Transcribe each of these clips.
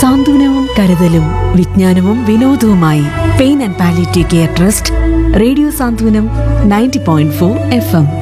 സാന്ത്വനവും കരുതലും വിജ്ഞാനവും വിനോദവുമായി pain and palliative care trust radio Santhwanam ninety point four F M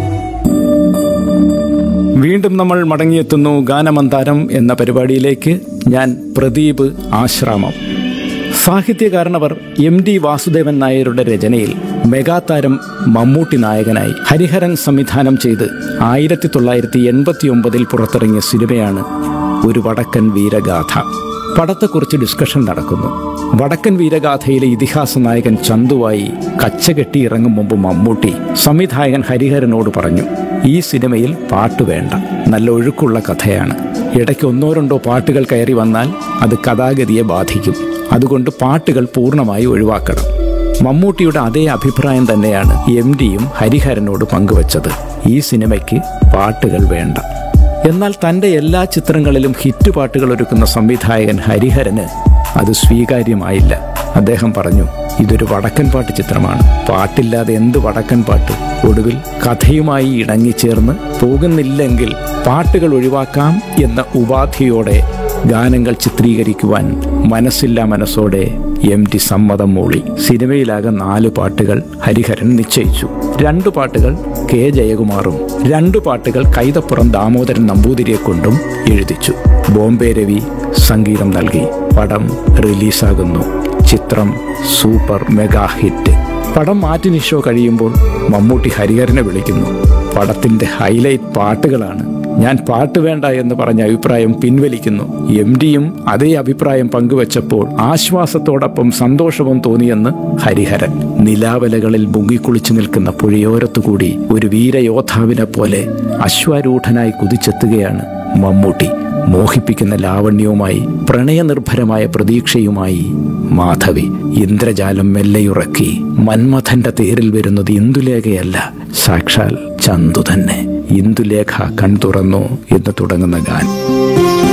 വീണ്ടും നമ്മൾ മടങ്ങിയെത്തുന്നു ഗാനമന്താരം എന്ന പരിപാടിയിലേക്ക് ഞാൻ പ്രദീപ് ആശ്രാമം സാഹിത്യകാരനവർ എം ഡി വാസുദേവൻ നായരുടെ രചനയിൽ മെഗാതാരം മമ്മൂട്ടി നായകനായി ഹരിഹരൻ സംവിധാനം ചെയ്ത് ആയിരത്തി തൊള്ളായിരത്തി എൺപത്തി ഒമ്പതിൽ പുറത്തിറങ്ങിയ സിനിമയാണ് ഒരു വടക്കൻ വീരഗാഥ പടത്തെക്കുറിച്ച് ഡിസ്കഷൻ നടക്കുന്നു വടക്കൻ വീരഗാഥയിലെ ഇതിഹാസ നായകൻ ചന്തുവായി കച്ചകെട്ടി ഇറങ്ങും മുമ്പ് മമ്മൂട്ടി സംവിധായകൻ ഹരിഹരനോട് പറഞ്ഞു ഈ സിനിമയിൽ പാട്ട് വേണ്ട നല്ല ഒഴുക്കുള്ള കഥയാണ് ഇടയ്ക്ക് ഒന്നോ രണ്ടോ പാട്ടുകൾ കയറി വന്നാൽ അത് കഥാഗതിയെ ബാധിക്കും അതുകൊണ്ട് പാട്ടുകൾ പൂർണ്ണമായി ഒഴിവാക്കണം മമ്മൂട്ടിയുടെ അതേ അഭിപ്രായം തന്നെയാണ് എം ഡിയും ഹരിഹരനോട് പങ്കുവച്ചത് ഈ സിനിമയ്ക്ക് പാട്ടുകൾ വേണ്ട എന്നാൽ തൻ്റെ എല്ലാ ചിത്രങ്ങളിലും ഹിറ്റ് പാട്ടുകൾ ഒരുക്കുന്ന സംവിധായകൻ ഹരിഹരന് അത് സ്വീകാര്യമായില്ല അദ്ദേഹം പറഞ്ഞു ഇതൊരു വടക്കൻ പാട്ട് ചിത്രമാണ് പാട്ടില്ലാതെ എന്ത് വടക്കൻ പാട്ട് ഒടുവിൽ കഥയുമായി ഇണങ്ങിച്ചേർന്ന് പോകുന്നില്ലെങ്കിൽ പാട്ടുകൾ ഒഴിവാക്കാം എന്ന ഉപാധിയോടെ ഗാനങ്ങൾ ചിത്രീകരിക്കുവാൻ മനസ്സില്ലാ മനസ്സോടെ എം ടി സമ്മതം മൂളി സിനിമയിലാകെ നാല് പാട്ടുകൾ ഹരിഹരൻ നിശ്ചയിച്ചു രണ്ടു പാട്ടുകൾ കെ ജയകുമാറും രണ്ടു പാട്ടുകൾ കൈതപ്പുറം ദാമോദരൻ നമ്പൂതിരിയെ കൊണ്ടും എഴുതിച്ചു ബോംബെ രവി സംഗീതം നൽകി പടം റിലീസാകുന്നു ചിത്രം സൂപ്പർ മെഗാ ഹിറ്റ് പടം മാറ്റിനി ഷോ കഴിയുമ്പോൾ മമ്മൂട്ടി ഹരിഹരനെ വിളിക്കുന്നു പടത്തിന്റെ ഹൈലൈറ്റ് പാട്ടുകളാണ് ഞാൻ പാട്ട് വേണ്ട എന്ന് പറഞ്ഞ അഭിപ്രായം പിൻവലിക്കുന്നു എം ഡിയും അതേ അഭിപ്രായം പങ്കുവച്ചപ്പോൾ ആശ്വാസത്തോടൊപ്പം സന്തോഷവും തോന്നിയെന്ന് ഹരിഹരൻ നിലാവലകളിൽ മുങ്ങിക്കുളിച്ചു നിൽക്കുന്ന പുഴയോരത്തുകൂടി ഒരു വീരയോദ്ധാവിനെ പോലെ അശ്വാരൂഢനായി കുതിച്ചെത്തുകയാണ് മമ്മൂട്ടി മോഹിപ്പിക്കുന്ന ലാവണ്യവുമായി പ്രണയനിർഭരമായ പ്രതീക്ഷയുമായി മാധവി ഇന്ദ്രജാലം മെല്ലെയുറക്കി മന്മഥന്റെ തേരിൽ വരുന്നത് ഇന്ദുലേഖയല്ല സാക്ഷാൽ ചന്തു തന്നെ ഇന്ദുലേഖ കൺ തുറന്നു എന്ന് തുടങ്ങുന്ന ഗാൻ